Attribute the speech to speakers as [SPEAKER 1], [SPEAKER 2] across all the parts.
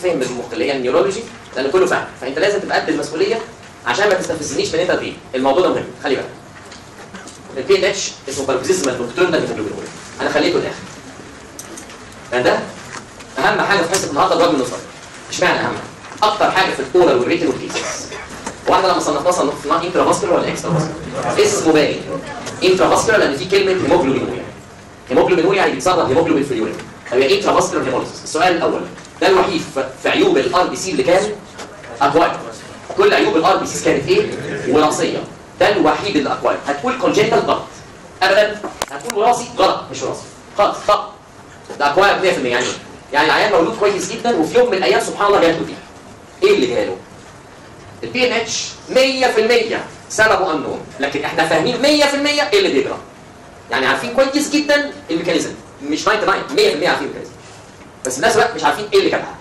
[SPEAKER 1] تتفهم بالمخ اللي هي النيورولوجي لان كله فاهم فانت لازم تبقى قد المسؤوليه عشان ما تستفزنيش من انت فيه الموضوع ده مهم خلي بالك البي ان اتش اسمه باركزيزمال نوكتورنال هيموجلوبين انا خليته الاخر لان ده اهم حاجه في حصه النهارده الراجل النصري اشمعنى اهم اكتر حاجه في الاورال والريتن والكيسز واحنا لما صنفناه صنفناه انترا فاسكولار ولا اكسترا فاسكولار اسمه باين انترا فاسكولار لان في كلمه هيموجلوبينوريا هيموجلوبينوريا يعني بيتصرف هيموجلوبين في اليورين يبقى انترا فاسكولار هيموليسيس السؤال الاول ده الوحيد ف- في عيوب الار بي سي اللي كان اكواير كل عيوب الار بي سي كانت ايه وراثيه ده الوحيد اللي اكواير هتقول كونجنتال غلط ابدا هتقول وراثي غلط مش وراثي خالص خط ده اكواير 100% يعني إيه؟ يعني العيان مولود كويس جدا وفي يوم من الايام سبحان الله جات له دي ايه اللي جاله البي ان اتش 100% سببه انون لكن احنا فاهمين 100% ايه اللي بيجرى يعني عارفين كويس جدا الميكانيزم مش 99 100% عارفين الميكانيزم بس في نفس الوقت مش عارفين ايه اللي جابها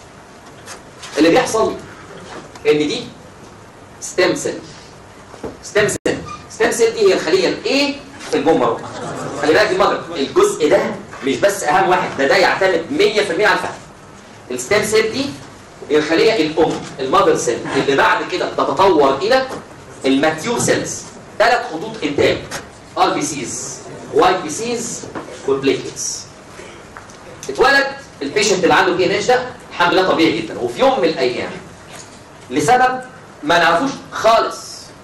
[SPEAKER 1] اللي بيحصل ان دي ستيم سيل ستيم سيل ستيم سيل دي هي الخليه الايه في البومر خلي بالك دي مدر الجزء ده مش بس اهم واحد ده ده يعتمد 100% على الفهم الستيم سيل دي هي الخليه الام المذر سيل اللي بعد كده تتطور الى الماتيور سيلز ثلاث خطوط انتاج ار بي سيز واي بي سيز وبليتلتس اتولد البيشنت اللي عنده بي ان اتش ده الحمد لله طبيعي جدا وفي يوم من الايام لسبب ما نعرفوش خالص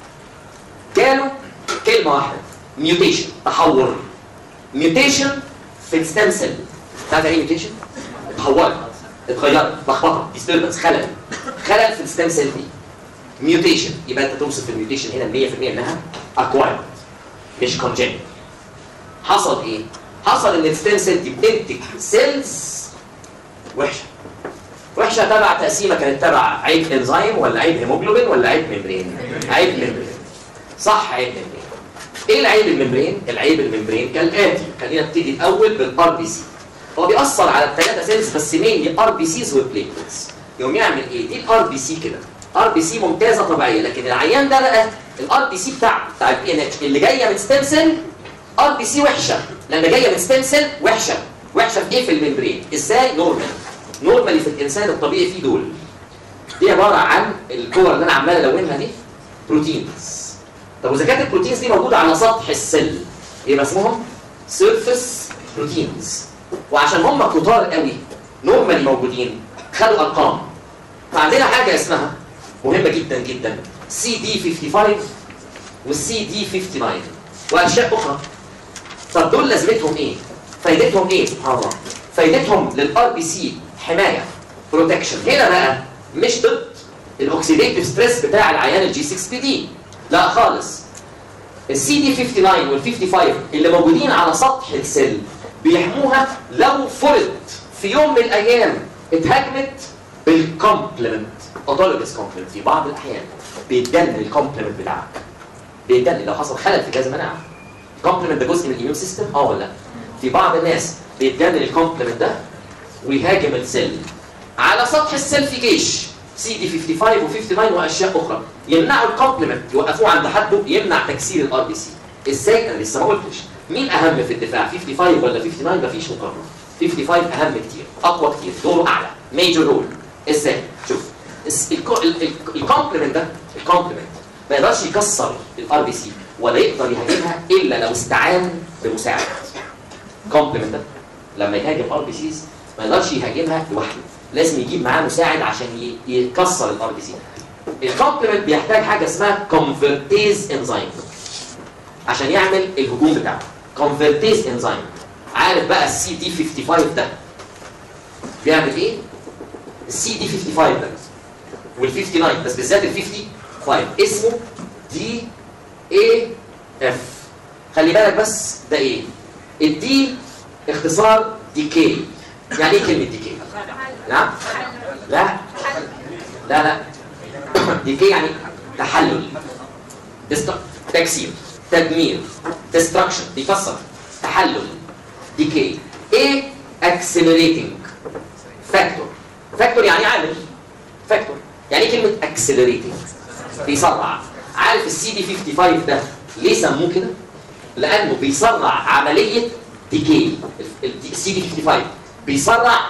[SPEAKER 1] جاله كلمه واحده ميوتيشن تحور ميوتيشن في الستام سيل تعرف يعني ايه ميوتيشن؟ اتحورت اتغيرت لخبطه ديستربنس خلل خلل في الستام سيل دي ميوتيشن يبقى انت توصف الميوتيشن هنا 100% انها اكوايرد مش كونجنت حصل ايه؟ حصل ان الستام سيل دي بتنتج سيلز وحشه وحشه تبع تقسيمه كانت تبع عيب انزيم ولا عيب هيموجلوبين ولا عيب ممبرين عيب ممبرين صح عيب ممبرين ايه العيب الممبرين العيب الممبرين كالاتي خلينا نبتدي الاول بالار بي سي هو بيأثر على الثلاثه سيلز بس مين ار بي سيز وبليتلتس يقوم يعمل ايه دي الار بي سي كده ار بي سي ممتازه طبيعيه لكن العيان ده بقى الار بي سي بتاعه بتاع البي ان اتش اللي جايه من ستيم سيل ار بي سي وحشه لان جايه من ستيم سيل وحشه وحشه في ايه في الممبرين ازاي نورمال نورمالي في الانسان الطبيعي فيه دول دي عباره عن الكور اللي انا عمال الونها دي بروتينز طب واذا كانت البروتينز دي موجوده على سطح السيل يبقى اسمهم سيرفيس بروتينز وعشان هم كتار قوي نورمالي موجودين خدوا ارقام فعندنا حاجه اسمها مهمه جدا جدا سي دي 55 والسي دي 59 واشياء اخرى طب دول لازمتهم ايه؟ فايدتهم ايه سبحان الله؟ فايدتهم للار بي سي حمايه بروتكشن هنا بقى مش ضد الاكسيديتيف ستريس بتاع العيان الجي 6 بي دي لا خالص السي دي 59 وال 55 اللي موجودين على سطح السيل بيحموها لو فرض في يوم من الايام اتهاجمت بالكومبلمنت اوتولوجيس كومبلمنت في بعض الاحيان بيتجنن الكومبلمنت بتاعك بيتجنن لو حصل خلل في جهاز المناعه الكومبلمنت ده جزء من الاميون سيستم اه ولا لا في بعض الناس بيتجنن الكومبلمنت ده ويهاجم السيل على سطح السيل في جيش سي دي 55 و59 واشياء اخرى يمنعوا الكومبلمنت يوقفوه عند حده يمنع تكسير الار بي سي ازاي انا لسه ما قلتش مين اهم في الدفاع 55 ولا 59 مفيش مقارنه 55 اهم كتير اقوى كتير دوره اعلى ميجر رول ازاي شوف الكومبلمنت ده الكومبلمنت ما يقدرش يكسر الار بي سي ولا يقدر يهاجمها الا لو استعان بمساعد كومبلمنت ده لما يهاجم ار بي سيز ما يقدرش يهاجمها لوحده لازم يجيب معاه مساعد عشان ي- يكسر الار بي سي الكومبلمنت بيحتاج حاجه اسمها كونفرتيز انزيم عشان يعمل الهجوم بتاعه كونفرتيز انزيم عارف بقى السي دي 55 ده بيعمل ايه السي دي 55 ده وال 59 بس بالذات ال 55 اسمه دي اي اف خلي بالك بس ده ايه الدي اختصار ديكي يعني ايه كلمه ديكي نعم لا لا لا ديكي يعني تحلل دست- تكسير تدمير ديستركشن بيكسر تحلل ديكي ايه اكسلريتنج فاكتور فاكتور يعني عامل فاكتور يعني ايه كلمه اكسلريتنج بيسرع عارف السي دي 55 ده ليه سموه كده لانه بيسرع عمليه ديكي السي دي 55 بيسرع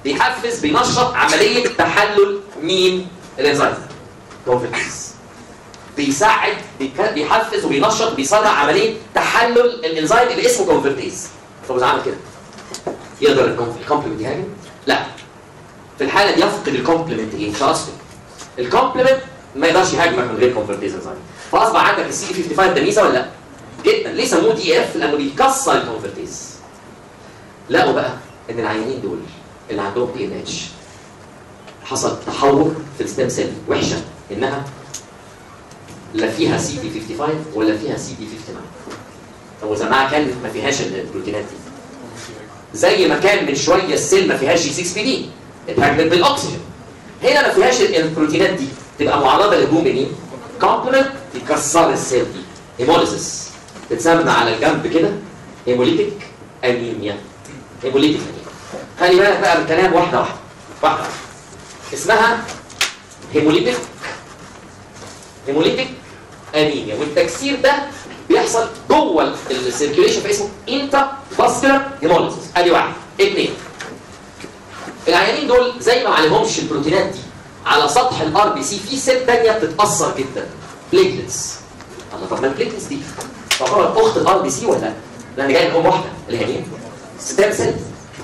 [SPEAKER 1] بيحفز بينشط عمليه تحلل مين الانزيم كونفرتيز بيساعد بيك- بيحفز وبينشط بيسرع عمليه تحلل الانزيم اللي اسمه كونفرتيز طب اذا عمل كده يقدر الكوم- الكومبلمنت يهاجم؟ لا في الحاله دي يفقد الكومبلمنت ايه؟ شراسته الكومبلمنت ما يقدرش يهاجمك من غير كونفرتيز انزيم فاصبح عندك السي 55 ده ميزه ولا لا؟ جدا ليه سموه دي اف؟ لانه بيكسر الكونفرتيز لقوا بقى ان العيانين دول اللي عندهم بي ان اتش حصل تحور في الستيم سيل وحشه انها لا فيها سي دي 55 ولا فيها سي دي 59 طب واذا معاها كان ما فيهاش البروتينات دي زي ما كان من شويه السيل ما فيهاش 6 بي دي اتهاجمت بالاكسجين هنا ما فيهاش البروتينات دي تبقى معرضه لهجوم مين؟ كومبوننت يكسر السيل دي هيموليسيس تتسمى على الجنب كده هيموليتيك انيميا هيموليتيك انيميا خلي بالك بقى من الكلام واحده واحده واحده واحده اسمها هيموليتيك هيموليتيك انيميا والتكسير ده بيحصل جوه السيركيوليشن فاسمه انترا فاسكولار هيموليسيس ادي واحد اثنين العيانين دول زي ما معلمهمش البروتينات دي على سطح الار بي سي في سيل ثانيه بتتاثر جدا بليتلتس الله طب ما البليتلتس دي تعتبر اخت الار بي سي ولا لا؟ لان جايه من ام واحده اللي هي مين؟ ستام سيل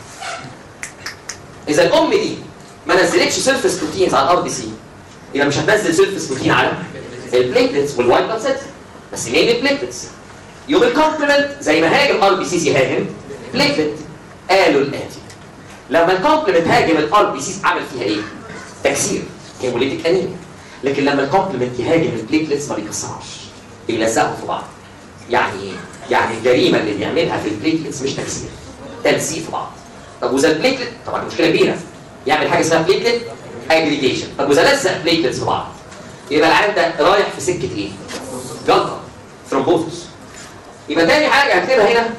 [SPEAKER 1] اذا الام دي ما نزلتش سيرفيس بروتينز على الار بي سي يبقى مش هتنزل سيرفيس بروتين على البليتلتس والوايت بلاد سيلز بس مين البليتلتس؟ يوم الكومبلمنت زي ما هاجم ار بي سيز يهاجم بليتلت قالوا الاتي لما الكومبلمنت هاجم الار بي سيز عمل فيها ايه؟ تكسير هيموليتيك انيميا لكن لما الكومبلمنت يهاجم البليتلتس ما بيكسرهاش بيلزقوا في بعض يعني ايه؟ يعني الجريمه اللي بيعملها في البليتلتس مش تكسير تلزيق في بعض طب واذا البليتلت طبعا مشكله كبيره يعمل حاجه اسمها بليتلت اجريجيشن طب واذا لزق بليتلتس في بعض يبقى العيان ده رايح في سكه ايه؟ جلطه ثرومبوزس يبقى تاني حاجه هكتبها هنا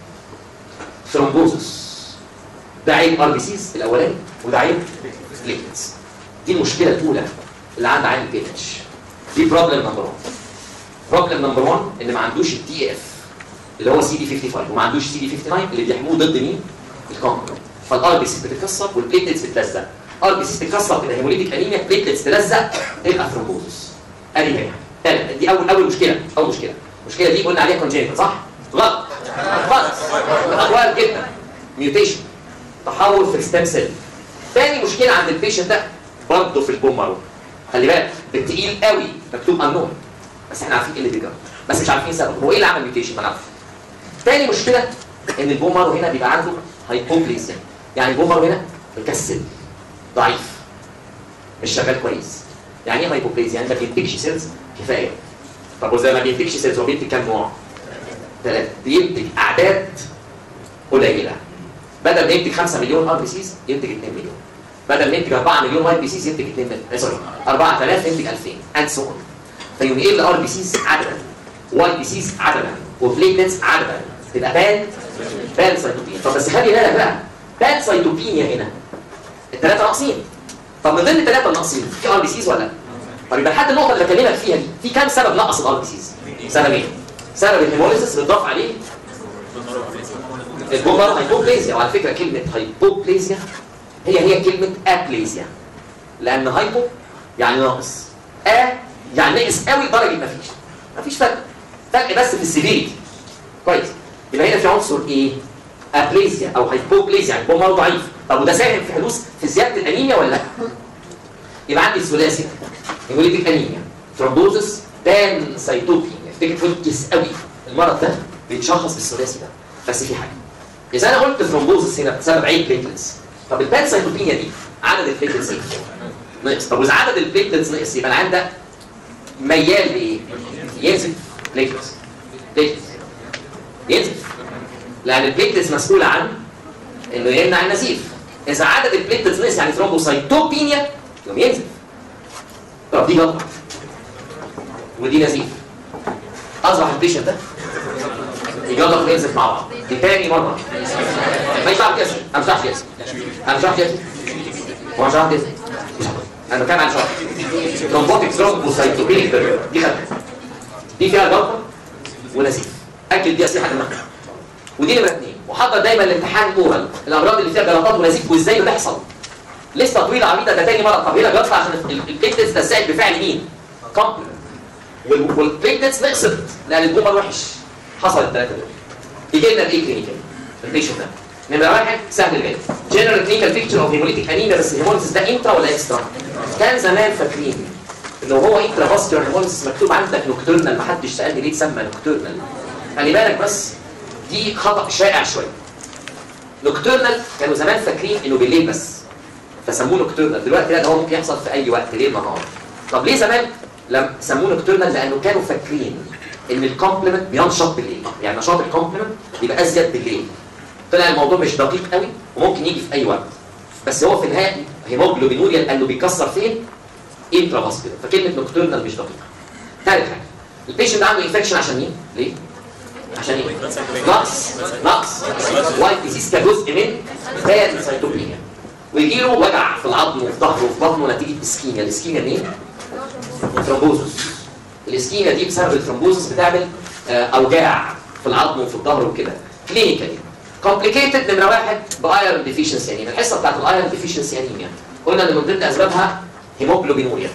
[SPEAKER 1] ثرومبوزس ده عيب ار بي سيز الاولاني وده عيب بليتلتس دي المشكله الاولى اللي عند عين البي اتش دي بروبلم نمبر 1 بروبلم نمبر 1 ان ما عندوش الدي اف اللي هو سي دي 55 وما عندوش سي دي 59 اللي بيحموه ضد مين؟ الكومبلمنت فالار بي سيز بتتكسر والبليتلتس بتلزق ار بي سيز تتكسر تبقى هيموليتيك انيميا بليتلتس تلزق تبقى ثرومبوزس ادي هي تالت دي اول اول مشكله اول مشكله المشكله دي قلنا عليها كونجينيتال صح؟ غلط غلط اطوال جدا ميوتيشن تحول في الستام سيل تاني مشكله عند البيشنت ده برضه في البوم مارو خلي بالك بالتقيل قوي مكتوب انون بس احنا عارفين ايه اللي بيجرى بس مش عارفين سبب هو ايه اللي عمل ميوتيشن ما نعرفش تاني مشكله ان البوم مارو هنا بيبقى عنده هايبوبليزيا يعني البوم مارو هنا مكسل ضعيف مش شغال كويس يعني ايه هايبوبليزيا يعني ما بينتجش سيلز كفايه طب وزي ما بينتجش سيلز هو بينتج كام نوع؟ ثلاثه بينتج اعداد قليله بدل ما ينتج 5 مليون ار بي سيز ينتج 2 مليون بدل ما ينتج 4 مليون واي بي سيز ينتج 2 مليون سوري 4000 ينتج 2000 اند سو اون فيقوم يقل ار بي سيز عددا واي بي سيز عددا وبليتلتس عددا تبقى بان بان سيتوبينيا طب بس خلي بالك بقى بان سيتوبينيا هنا الثلاثه ناقصين طب من ضمن الثلاثه الناقصين في ار بي سيز ولا لا؟ طب يبقى لحد النقطه اللي بكلمك فيها دي في كام سبب نقص الار بي سيز؟ سببين سبب الهيموليسيس بيضاف عليه البومر هايبوبليزيا وعلى فكره كلمه هايبوبليزيا هي هي كلمه ابليزيا لان هايبو يعني ناقص ا يعني ناقص قوي لدرجه ما فيش ما فيش فرق فرق بس في السيفيريتي كويس يبقى هنا في عنصر ايه؟ ابليزيا او هايبوبليزيا يعني البومر ضعيف طب وده ساهم في حدوث في زياده الانيميا ولا لا؟ يبقى عندي الثلاثي هيموليتيك انيميا ثرومبوزس بان سيتوبينيا افتكر كويس قوي المرض ده بيتشخص بالثلاثي ده بس في حاجه اذا انا قلت ثرومبوزس هنا بسبب عيب بليتلتس طب البان سيتوبينيا دي عدد البليتلتس ايه؟ نقص طب واذا عدد البليتلتس نقص يبقى العيان ده ميال لايه؟ ينزل بليتلتس بليتلتس ينزل لان البليتلتس مسؤوله عن انه يمنع النزيف اذا عدد البليتلتس نقص يعني ثرومبوسايتوبينيا يقوم ينزل طب دي جلطه ودي نزيف اصبح البيشنت ده يجلط وينزف مع بعض دي تاني مره ما ينفعش ياسر انا مش عارف ياسر انا مش عارف ياسر هو مش عارف ياسر انا بتكلم عن شرح ترومبوتيك ثرومبوسايتوبينيك دي خدت دي فيها جلطه ونزيف اكل دي اصيحه دماغ ودي نمره اثنين وحضر دايما الامتحان اورال الامراض اللي فيها جلطات ونزيف وازاي بتحصل لسه طويله عريضه ده تاني مره طب هنا بيطلع عشان البليتلتس تساعد بفعل مين؟ كومبلمنت والبليتلتس نقصت لان البومر وحش حصل الثلاثه دول يجي لنا بايه كلينيكال البيشنت ده نمره واحد سهل جدا جنرال كلينيكال بيكتشر اوف هيموليتيك انيميا بس الهيموليسيس ده انترا ولا اكسترا؟ كان زمان فاكرين ان هو انترا فاسكولار هيموليسيس مكتوب عندك نوكتورنال محدش سالني ليه تسمى نوكتورنال خلي بالك بس دي خطا شائع شويه نوكتورنال كانوا زمان فاكرين انه بالليل بس فسموه نوكتورنال دلوقتي لا ده هو ممكن يحصل في اي وقت ليل نهار طب ليه زمان لم سموه نوكتورنال لانه كانوا فاكرين ان الكومبلمنت بينشط بالليل يعني نشاط الكومبلمنت بيبقى ازيد بالليل طلع الموضوع مش دقيق قوي وممكن يجي في اي وقت بس هو في النهايه هيموجلوبينوريا لانه بيكسر فين؟ انترا فاسكولار فكلمه نوكتورنال مش دقيقه ثالث حاجه البيشنت عنده انفكشن عشان مين؟ ليه؟ عشان ايه؟ نقص نقص وايت ديزيز كجزء من بانسايتوبينيا ويجي له وجع في العظم وفي ظهره وفي بطنه نتيجه اسكيميا، الاسكيميا منين؟ ثرومبوزس الاسكيميا دي بسبب الثرومبوزس بتعمل آه، اوجاع في العظم وفي الظهر وكده كلينيكالي كومبليكيتد نمره واحد بايرون ديفيشنسي انيميا الحصه بتاعت الايرون ديفيشنسي انيميا قلنا ان من ضمن اسبابها هيموجلوبينوريا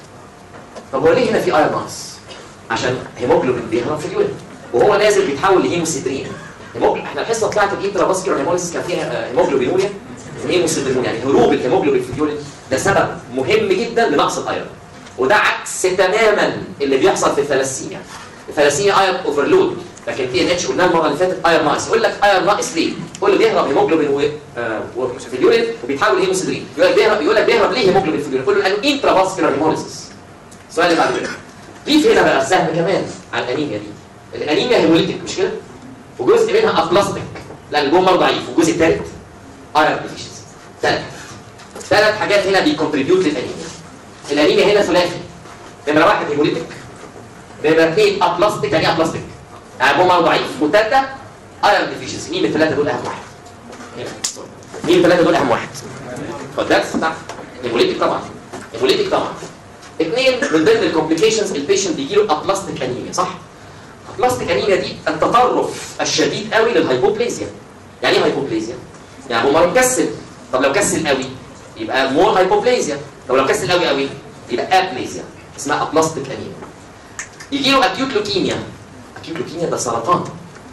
[SPEAKER 1] طب هو ليه هنا في ايرون نقص؟ عشان هيموجلوبين بيهرب في اليورين وهو نازل بيتحول لهيموسيدرين هيموجلوبين احنا الحصه بتاعت الانترا فاسكولار هيموليسيس كان فيها آه، هيموجلوبينوريا هيموسيدرين يعني هروب الهيموجلوبين في اليورين ده سبب مهم جدا لنقص الايرون وده عكس تماما اللي بيحصل في الثلاسيميا الثلاسيميا ايرون اوفرلود لكن تي ان اتش قلنا المره اللي فاتت ايرون ناقص يقول لك ايرون ناقص ليه؟ يقول له بيهرب هيموجلوبين و... آه و- في اليورين وبيتحول لهيموسيدرين يقول لك بيهرب يقول لك بيهرب ليه هيموجلوبين في اليورين؟ يقول له لانه انترا فاسكولار هيموليسيس السؤال اللي بعد كده ضيف هنا بقى سهم كمان على الانيميا دي الانيميا هيموليتيك مش كده؟ وجزء منها ابلاستيك لان البومر ضعيف والجزء الثالث ايرون ديفيشنسي ثلاث ثلاث حاجات هنا بيكونتريبيوت للانيميا الانيميا هنا ثلاثي نمره واحد هيموليتيك نمره اثنين ابلاستيك يعني ايه ابلاستيك؟ يعني بومر ضعيف والثالثه ايرون ديفيشنسي مين من الثلاثه دول اهم واحد؟ هنا. مين من الثلاثه دول اهم واحد؟ خد درس بتاع هيموليتيك طبعا هيموليتيك طبعا اثنين من ضمن الكومبليكيشنز البيشنت بيجي له ابلاستيك انيميا صح؟ ابلاستيك انيميا دي التطرف الشديد قوي للهايبوبليزيا يعني ايه هايبوبليزيا؟ يعني هو مكسل طب لو كسل قوي يبقى مور هايبوبليزيا طب لو كسل قوي قوي يبقى ابليزيا اسمها ابلاستيك انيميا يجي له اكيوت لوكيميا اكيوت لوكيميا ده سرطان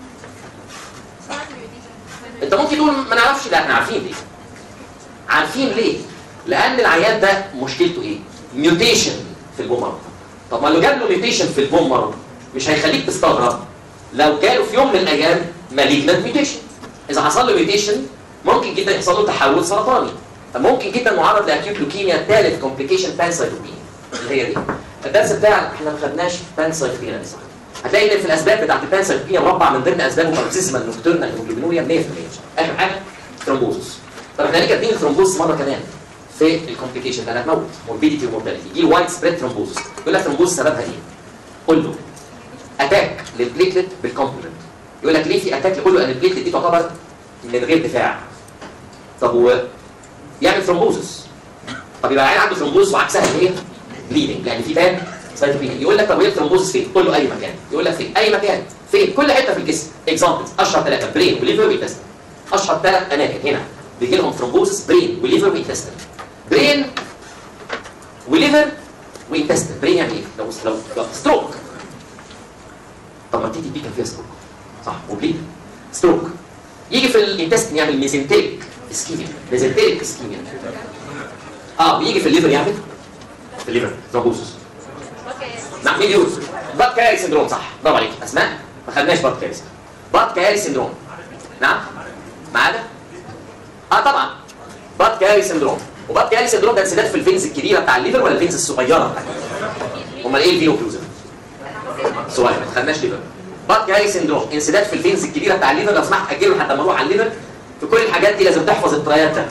[SPEAKER 1] انت ممكن تقول ما نعرفش لا احنا عارفين ليه عارفين ليه لان العيان ده مشكلته ايه ميوتيشن في البومر طب ما لو جاب له ميوتيشن في البومر مش هيخليك تستغرب لو جاله في يوم من الايام مالجنت ميوتيشن اذا حصل له ميوتيشن ممكن جدا يحصل له تحول سرطاني ممكن جدا معرض لاكيوت لوكيميا ثالث كومبليكيشن بانسايتوبينيا اللي هي دي الدرس بتاعنا احنا ما خدناش بانسايتوبينيا لسه هتلاقي ان في الاسباب بتاعت البانسايتوبينيا مربع من ضمن اسبابه باركسيزمال نوكتورنال هيموجلوبينوريا 100% اخر حاجه ثرومبوزس طب احنا ليه كاتبين الثرومبوزس مره كمان في الكومبليكيشن ده هتموت موربيديتي ومورتاليتي يجي له وايد سبريد ثرومبوزس يقول لك ثرومبوزس سببها ايه؟ قول له اتاك للبليتلت بالكومبلمنت يقول لك ليه في اتاك يقول له ان البليتلت دي تعتبر من غير دفاع طب هو يعمل ثرومبوزس طب يبقى العيان عنده ثرومبوزس وعكسها اللي هي بليدنج يعني في بان سايتوبينيا يقول لك طب وهي الثرومبوزس فين؟ قول له اي مكان يقول لك فين؟ اي مكان فين؟ كل حته في الجسم اكزامبلز اشهر ثلاثه برين وليفر وانتستين اشهر ثلاث اماكن هنا بيجي لهم ثرومبوزس برين وليفر وانتستين برين وليفر وانتستين برين يعني ايه؟ لو لو, لو ستروك طب ما تي تي بي كان فيها ستروك صح وبليد ستروك يجي في الانتستين يعمل ميزنتريك اسكيميا ميزنتريك اسكيميا اه ويجي في الليفر يعمل في الليفر ثرومبوزس نعم مين يقول بات كاري سندروم صح برافو عليك اسماء ما خدناش بات كاري بات كاري سندروم نعم معانا اه طبعا بات كاري سندروم وبات كاري سندروم ده انسداد في الفينز الكبيره بتاع الليفر ولا الفينز الصغيره بتاعت امال ايه الفينو كلوزر صغير ما خدناش ليفر بات كاري سندروم انسداد في الفينز الكبيره بتاع الليفر لو سمحت اجله لحد ما نروح على الليفر في كل الحاجات دي لازم تحفظ الترايات ده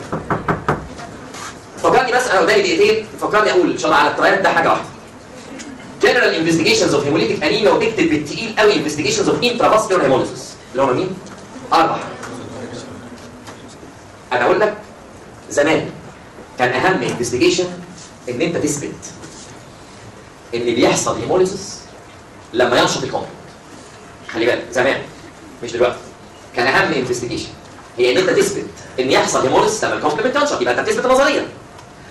[SPEAKER 1] فكرني بس انا قدامي دقيقتين فكرني اقول ان شاء الله على الترايات ده حاجه واحده جنرال انفستيجيشنز اوف هيموليتيك انيميا وتكتب بالتقيل قوي انفستيجيشنز اوف انترافاسكولار هيموليسيس اللي هم مين؟ اربع انا اقول لك زمان كان اهم انفستيجيشن ان انت تثبت ان بيحصل هيموليسيس لما ينشط الكومبلمنت خلي بالك زمان مش دلوقتي كان اهم انفستيجيشن هي ان انت تثبت ان يحصل هيموليسيس لما الكومبلمنت ينشط يبقى انت بتثبت النظريه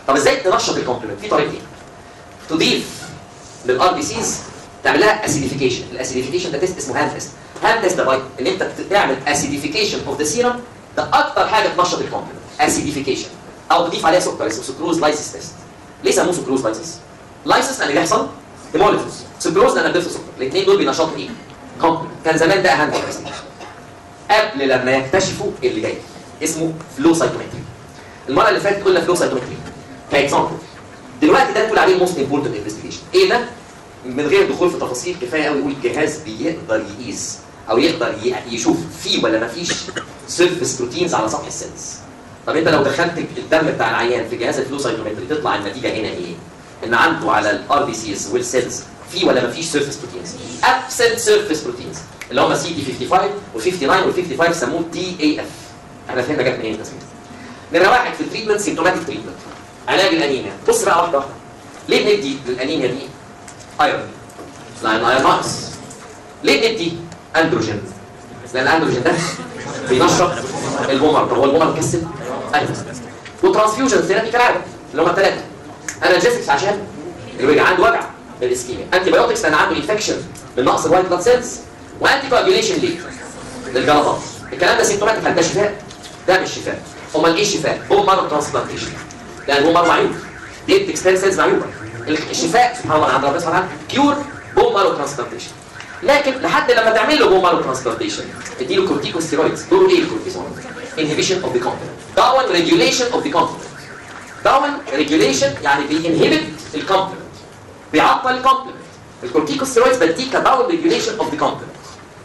[SPEAKER 1] طب ازاي تنشط الكومبلمنت في طريقتين تضيف للار بي سيز تعمل لها اسيديفيكيشن الاسيديفيكيشن ده تيست اسمه هاند تيست هاند تيست ده باي ان انت تعمل اسيديفيكيشن اوف ذا سيرم ده اكتر حاجه تنشط الكومبلمنت اسيديفيكيشن او تضيف عليها سكر اسمه سكروز لايسيس تيست ليه سموه سكروز لايسيس لايسيس لان بيحصل هيموليزيس سكروز لان بيضيف سكر الاثنين دول بينشطوا ايه كومبلمنت كان زمان ده اهم تيست قبل لما يكتشفوا اللي جاي اسمه فلو سايكومتري المره اللي فاتت قلنا فلو سايكومتري كاكزامبل دلوقتي ده نقول عليه موست امبورتنت انفستيجيشن ايه ده من غير دخول في تفاصيل كفايه قوي يقول جهاز بيقدر يقيس او يقدر ي- يشوف فيه ولا ما فيش سيرفيس بروتينز على سطح السيلز طب انت لو دخلت الدم بتاع العيان في جهاز الفلو سايكومتري تطلع النتيجه هنا ايه ان عنده على الار بي سيز والسيلز في ولا ما فيش سيرفيس بروتينز ابسنت سيرفيس بروتينز اللي هم سي دي 55 و59 وال55 سموه تي اي اف احنا فهمنا جت منين التسميه نمره واحد في التريتمنت سيمتوماتيك تريتمنت علاج الانيميا بص بقى واحده واحده ليه بندي للانيميا دي ايرون لان ايرون ناقص ليه بندي اندروجين لان الاندروجين ده بينشط البومر طب هو البومر مكسل ايوه وترانسفيوجن ثيرابي كالعاده اللي هم الثلاثه انرجيسكس عشان الوجع عنده وجع الاسكيميا انتي بايوتكس لان عنده انفكشن من نقص الوايت بلاد سيلز وانتي كواجيوليشن ليه للجلطات الكلام ده سيمتوماتيك هل ده شفاء ده مش شفاء امال ايه الشفاء بوم مارو ترانسبلانتيشن لان بوم مارو معيوب دي اكسترا سيلز معيوبه الشفاء سبحان الله عند ربنا سبحانه وتعالى كيور بوم مارو ترانسبلانتيشن لكن لحد لما تعمل له بوم مارو ترانسبلانتيشن اديله كورتيكوستيرويدز دوره ايه الكورتيزون inhibition of the complement داون regulation of the complement داون regulation يعني بينهبت الكومبلمنت بيعطل الكومبلمنت الكورتيكوستيرويدز بديك داون regulation of the complement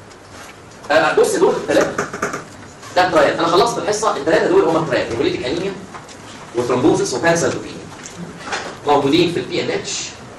[SPEAKER 1] آه، بص دول الثلاثه ده الترايات انا خلصت الحصه الثلاثه دول هم الترايات هيموليتيك انيميا وثرومبوزس وبانسلوبينيا موجودين في البي ان اتش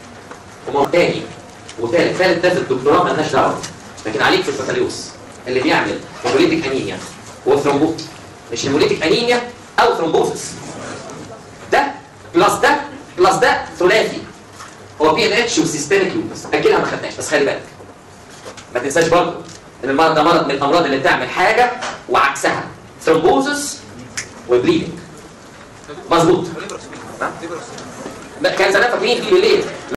[SPEAKER 1] وتاني وثالث ثالث ده في الدكتوراه مالناش دعوه لكن عليك في البكالوريوس اللي بيعمل هيموليتيك انيميا وثرومبوز مش هيموليتيك انيميا او ثرومبوزس ده بلس ده بلس ده ثلاثي هو بي ان اتش وسيستميك لوبس اجلها ما خدناش بس خلي بالك ما تنساش برضه ان المرض ده مرض من الامراض اللي بتعمل حاجه وعكسها ثرومبوزس وبليدنج مظبوط كان زمان فاكرين في بالليل